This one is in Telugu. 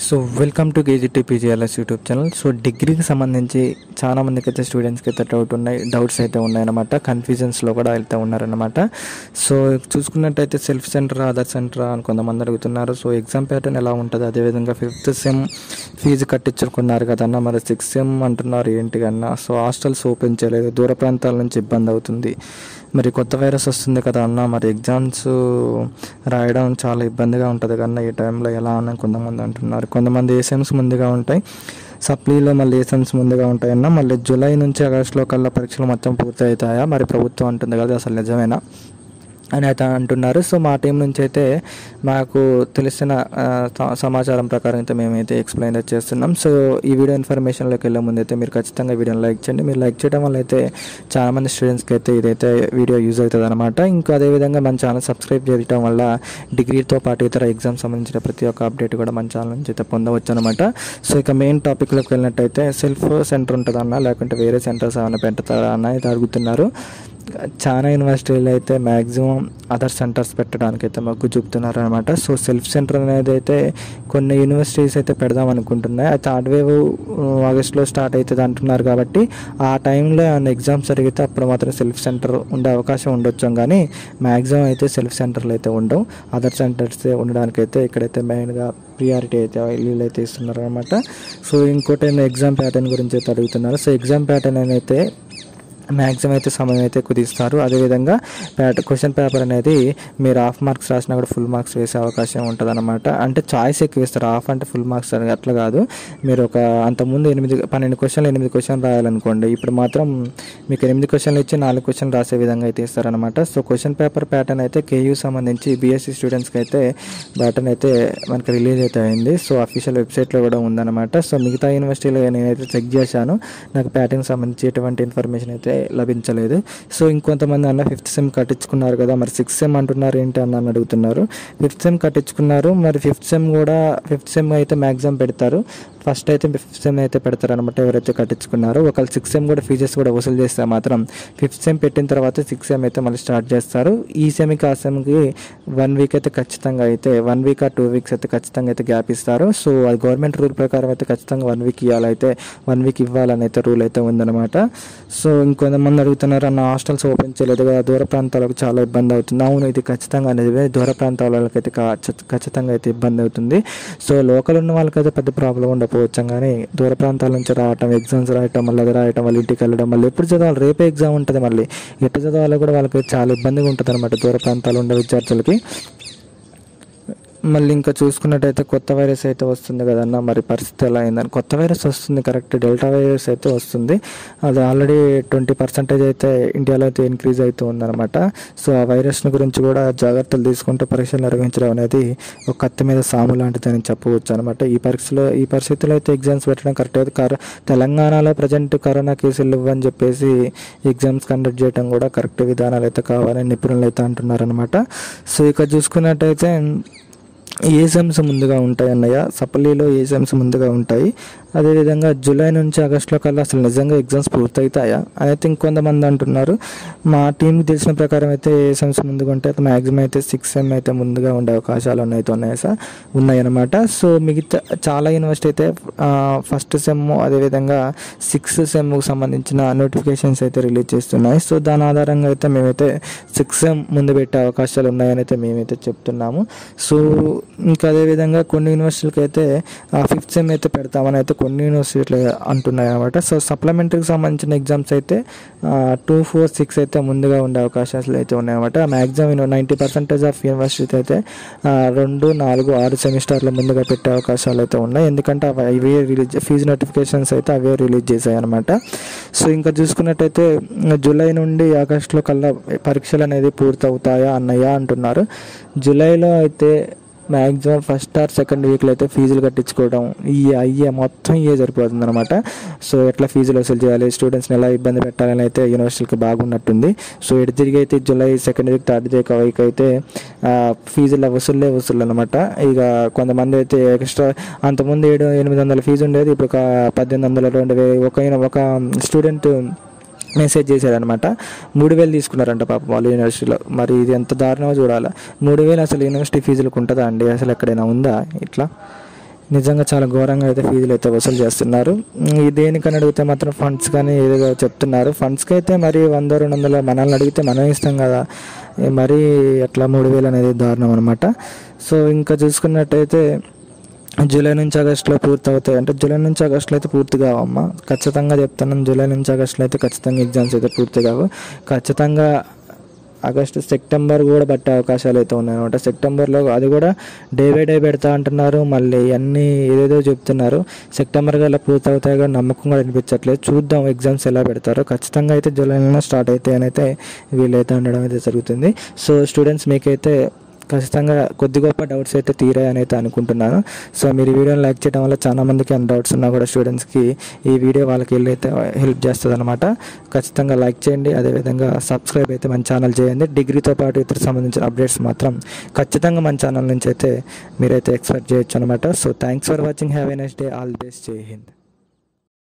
so welcome to KGT PGLS YouTube channel so డిగ్రీకి సంబంధించి చాలా మందికి అయితే స్టూడెంట్స్కి అయితే డౌట్ ఉన్నాయి డౌట్స్ అయితే ఉన్నాయన్నమాట కన్ఫ్యూజన్స్లో కూడా వెళ్తూ ఉన్నారన్నమాట సో చూసుకున్నట్టయితే సెల్ఫ్ సెంటర్ ఆధార్ సెంటర్ అని కొంతమంది అడుగుతున్నారు సో ఎగ్జామ్ ప్యాటర్న్ ఎలా ఉంటుంది అదేవిధంగా ఫిఫ్త్ సెమ్ ఫీజు కట్టించుకున్నారు కదన్నా మరి సిక్స్త్ సెమ్ అంటున్నారు ఏంటి కన్నా సో హాస్టల్స్ ఓపెన్ చేయలేదు దూర ప్రాంతాల నుంచి ఇబ్బంది అవుతుంది మరి కొత్త వైరస్ వస్తుంది కదా అన్న మరి ఎగ్జామ్స్ రాయడం చాలా ఇబ్బందిగా ఉంటుంది కన్నా ఈ టైంలో ఎలా అని కొంతమంది అంటున్నారు కొంతమంది ఏసెమ్స్ ముందుగా ఉంటాయి సప్లీలో మళ్ళీ ఏసెమ్స్ ముందుగా ఉంటాయన్న మళ్ళీ జూలై నుంచి ఆగస్టులో కల్లా పరీక్షలు మొత్తం పూర్తి అవుతాయా మరి ప్రభుత్వం అంటుంది కదా అసలు నిజమేనా అని అయితే అంటున్నారు సో మా టీం నుంచి అయితే మాకు తెలిసిన ఆ, స- సమాచారం ప్రకారం అయితే మేమైతే ఎక్స్ప్లెయిన్ అయితే చేస్తున్నాం సో ఈ వీడియో ఇన్ఫర్మేషన్లోకి వెళ్ళే ముందు అయితే మీరు ఖచ్చితంగా వీడియోని లైక్ చేయండి మీరు లైక్ చేయడం వల్ల అయితే చాలా మంది స్టూడెంట్స్కి అయితే ఇదైతే వీడియో యూజ్ అవుతుంది అనమాట ఇంకా అదేవిధంగా మన ఛానల్ సబ్స్క్రైబ్ చేయడం వల్ల డిగ్రీతో పాటు ఇతర ఎగ్జామ్ సంబంధించిన ప్రతి ఒక్క అప్డేట్ కూడా మన ఛానల్ నుంచి అయితే పొందవచ్చు అనమాట సో ఇక మెయిన్ టాపిక్లోకి వెళ్ళినట్టయితే సెల్ఫ్ సెంటర్ ఉంటుందన్నా లేకుంటే వేరే సెంటర్స్ ఏమైనా పెడతారా అన్న అయితే అడుగుతున్నారు చాలా యూనివర్సిటీలు అయితే మ్యాక్సిమం అదర్ సెంటర్స్ పెట్టడానికి అయితే మొగ్గు చూపుతున్నారు అనమాట సో సెల్ఫ్ సెంటర్ అనేది అయితే కొన్ని యూనివర్సిటీస్ అయితే పెడదాం అనుకుంటున్నాయి అయితే థర్డ్ వేవ్ ఆగస్ట్లో స్టార్ట్ అవుతుంది అంటున్నారు కాబట్టి ఆ టైంలో ఏమైనా ఎగ్జామ్స్ జరిగితే అప్పుడు మాత్రం సెల్ఫ్ సెంటర్ ఉండే అవకాశం ఉండొచ్చు కానీ మ్యాక్సిమం అయితే సెల్ఫ్ సెంటర్లు అయితే ఉండవు అదర్ సెంటర్స్ ఉండడానికి అయితే ఇక్కడైతే మెయిన్గా ప్రియారిటీ అయితే వీళ్ళు అయితే ఇస్తున్నారు అనమాట సో ఇంకోటి ఎగ్జామ్ ప్యాటర్న్ గురించి అయితే అడుగుతున్నారు సో ఎగ్జామ్ ప్యాటర్న్ అయితే మ్యాక్సిమం అయితే సమయం అయితే కుదిస్తారు అదేవిధంగా ప్యాట క్వశ్చన్ పేపర్ అనేది మీరు హాఫ్ మార్క్స్ రాసినా కూడా ఫుల్ మార్క్స్ వేసే అవకాశం ఉంటుంది అనమాట అంటే చాయిస్ ఎక్కువ ఇస్తారు హాఫ్ అంటే ఫుల్ మార్క్స్ అని అట్లా కాదు మీరు ఒక అంతకుముందు ఎనిమిది పన్నెండు క్వశ్చన్లు ఎనిమిది క్వశ్చన్ రాయాలనుకోండి ఇప్పుడు మాత్రం మీకు ఎనిమిది క్వశ్చన్లు ఇచ్చి నాలుగు క్వశ్చన్ రాసే విధంగా అయితే ఇస్తారనమాట సో క్వశ్చన్ పేపర్ ప్యాటర్న్ అయితే కేయూ సంబంధించి బీఎస్సీ స్టూడెంట్స్కి అయితే ప్యాటర్న్ అయితే మనకి రిలీజ్ అయితే అయింది సో అఫీషియల్ వెబ్సైట్లో కూడా ఉందన్నమాట సో మిగతా యూనివర్సిటీలో నేనైతే చెక్ చేశాను నాకు ప్యాటర్న్ సంబంధించి ఎటువంటి ఇన్ఫర్మేషన్ అయితే లభించలేదు సో ఇంకొంతమంది అన్న ఫిఫ్త్ సెమ్ కట్టించుకున్నారు కదా మరి సిక్స్త్ సెమ్ అంటున్నారు ఏంటి అన్న అని అడుగుతున్నారు ఫిఫ్త్ సెమ్ కట్టించుకున్నారు మరి ఫిఫ్త్ సెమ్ కూడా ఫిఫ్త్ సెమ్ అయితే మ్యాక్సిమం పెడతారు ఫస్ట్ అయితే ఫిఫ్త్ సెమ్ అయితే పెడతారు అనమాట ఎవరైతే కట్టించుకున్నారో ఒకవేళ సిక్స్త్ సెమ్ కూడా ఫీజెస్ కూడా వసూలు చేస్తే మాత్రం ఫిఫ్త్ సెమ్ పెట్టిన తర్వాత సిక్స్త్ సెమ్ అయితే మళ్ళీ స్టార్ట్ చేస్తారు ఈ సెమ్కి ఆ సెమ్కి వన్ వీక్ అయితే ఖచ్చితంగా అయితే వన్ వీక్ ఆ టూ వీక్స్ అయితే ఖచ్చితంగా అయితే గ్యాప్ ఇస్తారు సో అది గవర్నమెంట్ రూల్ ప్రకారం అయితే ఖచ్చితంగా వన్ వీక్ ఇవ్వాలైతే వన్ వీక్ ఇవ్వాలని అయితే రూల్ అయితే ఉందన్నమాట సో ఇంకొంతమంది అడుగుతున్నారు అన్న హాస్టల్స్ ఓపెన్ చేయలేదు కదా దూర ప్రాంతాలకు చాలా ఇబ్బంది అవుతుంది అవును ఇది ఖచ్చితంగా నిజమే దూర ప్రాంతాల వాళ్ళకైతే కా- ఖ- ఖచ్చితంగా అయితే ఇబ్బంది అవుతుంది సో లోకల్ ఉన్న వాళ్ళకైతే పెద్ద ప్రాబ్లం ఉండకపోవచ్చు కానీ దూర ప్రాంతాల నుంచి రావటం ఎగ్జామ్స్ రాయటం మళ్ళీ అది రాయటం మళ్ళీ ఇంటికి వెళ్ళడం మళ్ళీ ఎప్పుడు చదవాలి రేపే ఎగ్జామ్ ఉంటుంది మళ్ళీ ఎప్పుడు చదవాలో కూడా వాళ్ళకి చాలా ఇబ్బందిగా ఉంటుంది అనమాట దూర ప్రాంతాలు ఉండే విద్యార్థులకి మళ్ళీ ఇంకా చూసుకున్నట్టయితే కొత్త వైరస్ అయితే వస్తుంది కదన్న మరి పరిస్థితి ఎలా అయిందని కొత్త వైరస్ వస్తుంది కరెక్ట్ డెల్టా వైరస్ అయితే వస్తుంది అది ఆల్రెడీ ట్వంటీ పర్సెంటేజ్ అయితే ఇండియాలో అయితే ఇంక్రీజ్ అవుతూ ఉందన్నమాట సో ఆ వైరస్ని గురించి కూడా జాగ్రత్తలు తీసుకుంటూ పరీక్షలు నిర్వహించడం అనేది ఒక కత్తి మీద సాము లాంటిదని చెప్పవచ్చు అనమాట ఈ పరీక్షలో ఈ పరిస్థితిలో అయితే ఎగ్జామ్స్ పెట్టడం కరెక్ట్ అయితే కర తెలంగాణలో ప్రజెంట్ కరోనా కేసులు ఇవ్వని చెప్పేసి ఎగ్జామ్స్ కండక్ట్ చేయడం కూడా కరెక్ట్ విధానాలు అయితే కావాలని నిపుణులు అయితే అంటున్నారనమాట సో ఇక చూసుకున్నట్టయితే ఏ సెమ్స్ ముందుగా ఉంటాయి అన్నయ్య సప్లీలో ఏ సెమ్స్ ముందుగా ఉంటాయి అదేవిధంగా జూలై నుంచి ఆగస్టులో కల్లా అసలు నిజంగా ఎగ్జామ్స్ పూర్తవుతాయా అని అయితే ఇంకొంతమంది అంటున్నారు మా టీంకి తెలిసిన ప్రకారం అయితే ఏ సెమ్స్ ముందుగా ఉంటాయి మ్యాక్సిమం అయితే సిక్స్ సెమ్ అయితే ముందుగా ఉండే అవకాశాలు ఉన్నాయి ఉన్నాయి సార్ ఉన్నాయన్నమాట సో మిగతా చాలా యూనివర్సిటీ అయితే ఫస్ట్ సెమ్ అదేవిధంగా సిక్స్త్ సెమ్కి సంబంధించిన నోటిఫికేషన్స్ అయితే రిలీజ్ చేస్తున్నాయి సో దాని ఆధారంగా అయితే మేమైతే సిక్స్ సెమ్ ముందు పెట్టే అవకాశాలు ఉన్నాయని అయితే మేమైతే చెప్తున్నాము సో ఇంకా అదేవిధంగా కొన్ని యూనివర్సిటీలకి అయితే ఫిఫ్త్ సెమ్ అయితే పెడతామని అయితే కొన్ని యూనివర్సిటీలు అంటున్నాయి అనమాట సో సప్లిమెంటరీకి సంబంధించిన ఎగ్జామ్స్ అయితే టూ ఫోర్ సిక్స్ అయితే ముందుగా ఉండే అవకాశాలు అయితే ఉన్నాయన్నమాట maximum ninety percentage of university అయితే ఆ, రెండు నాలుగు ఆరు సెమిస్టర్ల ముందుగా పెట్టే అవకాశాలు అయితే ఉన్నాయి ఎందుకంటే అవి అవే రిలీజ్ ఫీజు నోటిఫికేషన్స్ అయితే అవే రిలీజ్ చేశాయి అనమాట సో ఇంకా చూసుకున్నట్టయితే జూలై నుండి ఆగస్టులో కల్లా పరీక్షలు అనేది పూర్తవుతాయా అన్నయ్య అంటున్నారు జూలైలో అయితే మ్యాక్సిమం ఫస్ట్ ఆర్ సెకండ్ వీక్లో అయితే ఫీజులు కట్టించుకోవడం ఈ అయ్యే మొత్తం ఇయే సరిపోతుంది అనమాట సో ఎట్లా ఫీజులు వసూలు చేయాలి స్టూడెంట్స్ని ఎలా ఇబ్బంది పెట్టాలని అయితే యూనివర్సిటీకి బాగున్నట్టుంది సో ఎటు తిరిగి అయితే July second week third week week అయితే ఆ, ఫీజుల వసూళ్ళే వసూళ్ళు అనమాట ఇక కొంతమంది అయితే ఎక్స్ట్రా అంతకుముందు ఏడు ఎనిమిది వందల ఫీజు ఉండేది ఇప్పుడు ఒక పద్దెనిమిది వందల రెండు వేలు ఒక ఒక స్టూడెంట్ మెసేజ్ చేశారనమాట మూడు వేలు తీసుకున్నారంట పాపం వాళ్ళు యూనివర్సిటీలో మరి ఇది ఎంత దారుణమో చూడాలి మూడు వేలు అసలు యూనివర్సిటీ ఫీజులకు ఉంటుందా అండి అసలు ఎక్కడైనా ఉందా ఇట్లా నిజంగా చాలా ఘోరంగా అయితే ఫీజులు అయితే వసూలు చేస్తున్నారు ఉమ్, ఈ దేనికని అడిగితే మాత్రం ఫండ్స్ కానీ ఏదో చెప్తున్నారు ఫండ్స్కి అయితే మరి వంద రెండు వందల మనల్ని అడిగితే మనం ఇస్తాం కదా ఏ మరీ అట్లా మూడు వేలు అనేది దారుణం అనమాట సో ఇంకా చూసుకున్నట్టయితే జూలై నుంచి ఆగస్టులో పూర్తి అవుతాయి అంటే జూలై నుంచి ఆగస్టులో అయితే పూర్తి కావమ్మా ఖచ్చితంగా చెప్తున్నాను జూలై నుంచి ఆగస్టులో అయితే ఖచ్చితంగా ఎగ్జామ్స్ అయితే పూర్తి కావు ఖచ్చితంగా ఆగస్టు సెప్టెంబర్ కూడా పట్టే అవకాశాలు అయితే ఉన్నాయన్నమాట సెప్టెంబర్లో అది కూడా డే బై డే పెడతా అంటున్నారు మళ్ళీ అన్నీ ఏదేదో చెప్తున్నారు సెప్టెంబర్ గల పూర్తి అవుతాయి కూడా నమ్మకం కూడా అనిపించట్లేదు చూద్దాం ఎగ్జామ్స్ ఎలా పెడతారో ఖచ్చితంగా అయితే జూలైలో స్టార్ట్ అవుతాయి అని అయితే వీళ్ళైతే ఉండడం అయితే జరుగుతుంది సో స్టూడెంట్స్ మీకైతే ఖచ్చితంగా కొద్ది గొప్ప డౌట్స్ అయితే తీరాయని అయితే అనుకుంటున్నాను సో మీరు ఈ వీడియోని లైక్ చేయడం వల్ల చాలా మందికి అంత డౌట్స్ ఉన్నా కూడా స్టూడెంట్స్కి ఈ వీడియో వాళ్ళకి వెళ్ళి అయితే హెల్ప్ చేస్తుంది అనమాట ఖచ్చితంగా లైక్ చేయండి అదేవిధంగా సబ్స్క్రైబ్ అయితే మన ఛానల్ చేయండి డిగ్రీతో పాటు ఇతర సంబంధించిన అప్డేట్స్ మాత్రం ఖచ్చితంగా మన ఛానల్ నుంచి అయితే మీరైతే ఎక్స్పెక్ట్ చేయొచ్చు అనమాట so thanks for watching have a next day all best Jai Hind